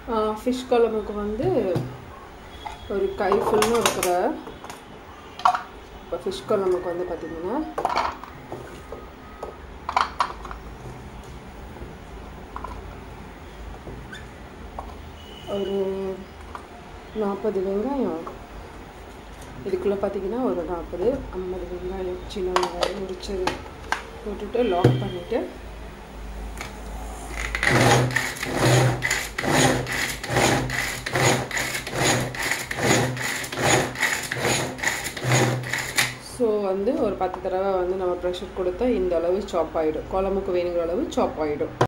fish குழம்புக்கு வந்து ஒரு கை ஃபுல்லும் இருக்கிற இப்போ ஃபிஷ் குழம்புக்கு வந்து பார்த்திங்கன்னா ஒரு நாற்பது வெங்காயம் இதுக்குள்ளே பார்த்தீங்கன்னா ஒரு நாற்பது ஐம்பது வெங்காயம் சின்ன வெங்காயம் முடிச்சது போட்டுட்டு லாக் பண்ணிவிட்டு ஸோ வந்து ஒரு பத்து தடவை வந்து நம்ம ப்ரெஷர் கொடுத்தா இந்த அளவு சாப் ஆகிடும் குழம்புக்கு வேணுங்கிற அளவு சாப் ஆகிடும்